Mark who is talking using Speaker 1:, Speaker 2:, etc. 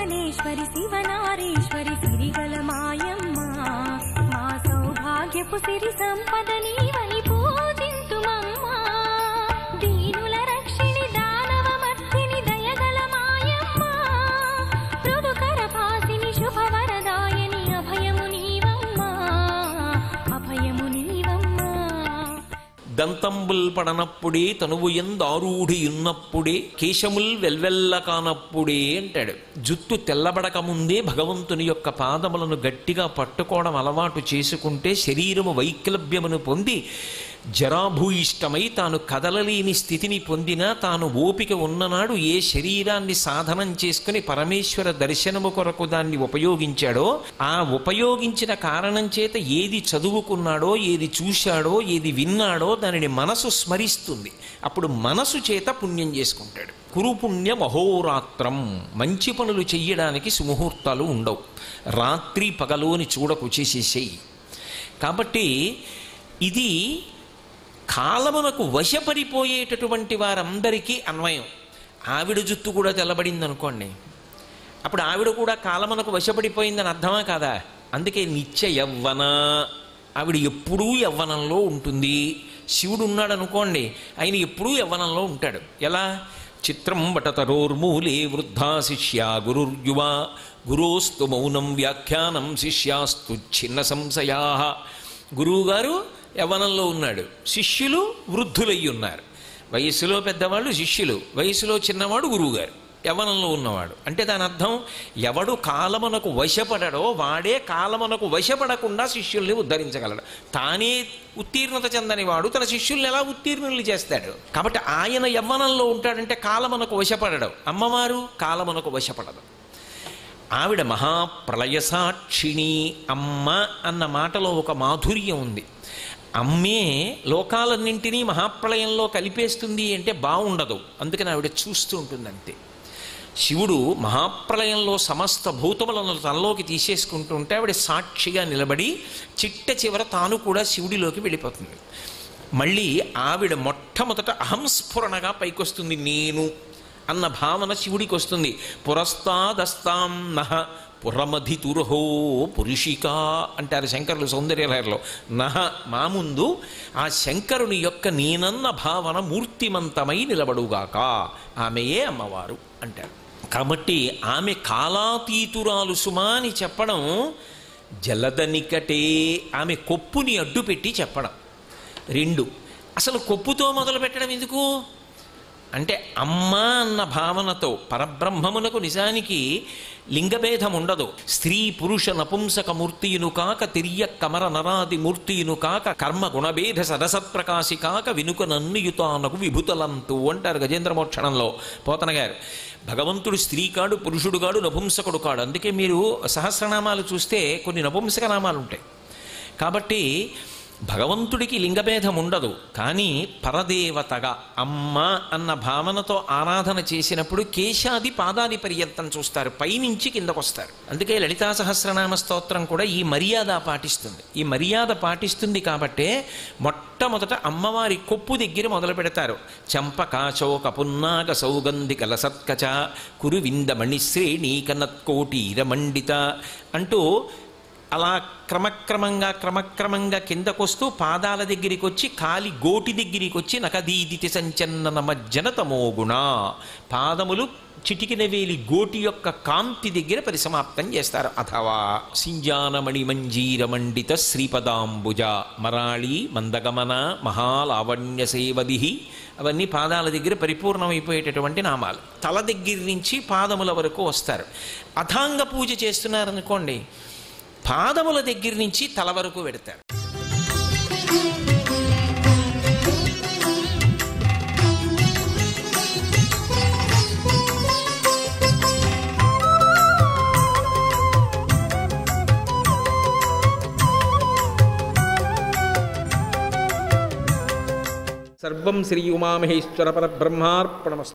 Speaker 1: భువనేశ్వరి శివనారీశ్వరి సిరిగల మాయమ్మ మా సౌభాగ్యపు సిరి సంపద నీవని పూజింతుమమ్మా దీనుల రక్షిణి దానవమర్తిని దయగల మాయమ్మ మృదుకర పాసిని శుభవరదాయని అభయము నీవమ్మా అభయము నీవమ్మా
Speaker 2: దంతంబుల్ పడనప్పుడే తనువు ఎందారూఢియున్నప్పుడే కేశముల్ వెల్వెల్ల కానప్పుడే అంటాడు జుట్టు తెల్లబడక ముందే భగవంతుని యొక్క పాదములను గట్టిగా పట్టుకోవడం అలవాటు చేసుకుంటే శరీరము వైక్లభ్యమును పొంది జరాభూయిష్టమై తాను కదలలేని స్థితిని పొందినా తాను ఓపిక ఉన్ననాడు ఏ శరీరాన్ని సాధనం చేసుకుని పరమేశ్వర దర్శనము కొరకు దాన్ని ఉపయోగించాడో ఆ ఉపయోగించిన కారణం చేత ఏది చదువుకున్నాడో ఏది చూశాడో ఏది విన్నాడో దానిని మనసు స్మరిస్తుంది అప్పుడు మనసు చేత పుణ్యం చేసుకుంటాడు కురుపుణ్య మహోరాత్రం మంచి పనులు చెయ్యడానికి సుముహూర్తాలు ఉండవు రాత్రి పగలోని చూడకు చేసేసేయి కాబట్టి ఇది కాలమునకు వశపడిపోయేటటువంటి వారందరికీ అన్వయం ఆవిడ జుత్తు కూడా తెల్లబడింది అనుకోండి అప్పుడు ఆవిడ కూడా కాలమునకు వశపడిపోయిందని అర్థమా కాదా అందుకే నిత్య యవ్వన ఆవిడ ఎప్పుడూ యవ్వనంలో ఉంటుంది శివుడు ఉన్నాడు అనుకోండి ఆయన ఎప్పుడూ యవ్వనంలో ఉంటాడు ఎలా చిత్రం వటతరోర్మూలే వృద్ధా శిష్య గురుర్యువ గురోస్తు మౌనం వ్యాఖ్యానం శిష్యాస్తు చిన్న సంశయా గురువుగారు యవ్వనంలో ఉన్నాడు శిష్యులు వృద్ధులయ్యి ఉన్నారు వయస్సులో పెద్దవాళ్ళు శిష్యులు వయసులో చిన్నవాడు గురువుగారు యవ్వనంలో ఉన్నవాడు అంటే దాని అర్థం ఎవడు కాలమునకు వశపడడో వాడే కాలమునకు వశపడకుండా శిష్యుల్ని ఉద్ధరించగలడు తానే ఉత్తీర్ణత చెందని వాడు తన శిష్యుల్ని ఎలా ఉత్తీర్ణుల్ని చేస్తాడు కాబట్టి ఆయన యవ్వనంలో ఉంటాడంటే కాలమునకు వశపడడు అమ్మవారు కాలమునకు వశపడదు ఆవిడ మహాప్రళయసాక్షిణి అమ్మ అన్న మాటలో ఒక మాధుర్యం ఉంది అమ్మే లోకాలన్నింటినీ మహాప్రళయంలో కలిపేస్తుంది అంటే బాగుండదు అందుకని ఆవిడ చూస్తూ ఉంటుంది అంతే శివుడు మహాప్రళయంలో సమస్త భూతములను తనలోకి తీసేసుకుంటుంటే ఆవిడ సాక్షిగా నిలబడి చిట్ట చివర తాను కూడా శివుడిలోకి వెళ్ళిపోతుంది మళ్ళీ ఆవిడ మొట్టమొదట అహంస్ఫురణగా పైకొస్తుంది నేను అన్న భావన శివుడికి వస్తుంది పురస్తాదస్తాం నహ పురమధితురహో పురుషిక అంటారు శంకరులు సౌందర్యలహరిలో నహ మా ముందు ఆ శంకరుని యొక్క నేనన్న భావన మూర్తిమంతమై నిలబడుగాక ఆమెయే అమ్మవారు అంటారు కాబట్టి ఆమె కాలాతీతురాలు సుమా అని చెప్పడం జలదనికటే ఆమె కొప్పుని అడ్డుపెట్టి చెప్పడం రెండు అసలు కొప్పుతో మొదలు పెట్టడం ఎందుకు అంటే అమ్మ అన్న భావనతో పరబ్రహ్మమునకు నిజానికి లింగభేదం ఉండదు స్త్రీ పురుష నపుంసక మూర్తియును కాక తిర్య కమర నరాది మూర్తియును కాక కర్మ గుణభేద సదసత్ప్రకాశి కాక వినుక నన్నుయుతానకు విభుతలంతు అంటారు గజేంద్ర మోక్షణంలో పోతన గారు భగవంతుడు స్త్రీ కాడు పురుషుడు కాడు నపుంసకుడు కాడు అందుకే మీరు సహస్రనామాలు చూస్తే కొన్ని నపుంసక నామాలు ఉంటాయి కాబట్టి భగవంతుడికి లింగభేదం ఉండదు కానీ పరదేవతగా అమ్మ అన్న భావనతో ఆరాధన చేసినప్పుడు కేశాది పాదాది పర్యంతం చూస్తారు పైనుంచి కిందకొస్తారు అందుకే లలితా సహస్రనామ స్తోత్రం కూడా ఈ మర్యాద పాటిస్తుంది ఈ మర్యాద పాటిస్తుంది కాబట్టే మొట్టమొదట అమ్మవారి కొప్పు దగ్గర మొదలు పెడతారు చంపకాచోక పున్నాగ సౌగంధిక లసత్కచ కురు విందమణి శ్రేణి కనత్కోటీర మండిత అంటూ అలా క్రమక్రమంగా క్రమక్రమంగా కిందకొస్తూ పాదాల దగ్గరికి వచ్చి కాలి గోటి దగ్గరికి వచ్చి నకదీదితి సంచన్న మజ్జన తమోగుణ పాదములు చిటికిన వేలి గోటి యొక్క కాంతి దగ్గర పరిసమాప్తం చేస్తారు అథవా సింజానమణి మంజీర మండిత శ్రీపదాంబుజ మరాళి మందగమన మహాలావణ్య సేవది అవన్నీ పాదాల దగ్గర పరిపూర్ణమైపోయేటటువంటి నామాలు తల దగ్గర నుంచి పాదముల వరకు వస్తారు అథాంగ పూజ చేస్తున్నారనుకోండి పాదముల దగ్గర నుంచి తల వరకు పెడతారు సర్వం శ్రీ ఉమామహేశ్వర పరబ్రహ్మార్పణమస్తు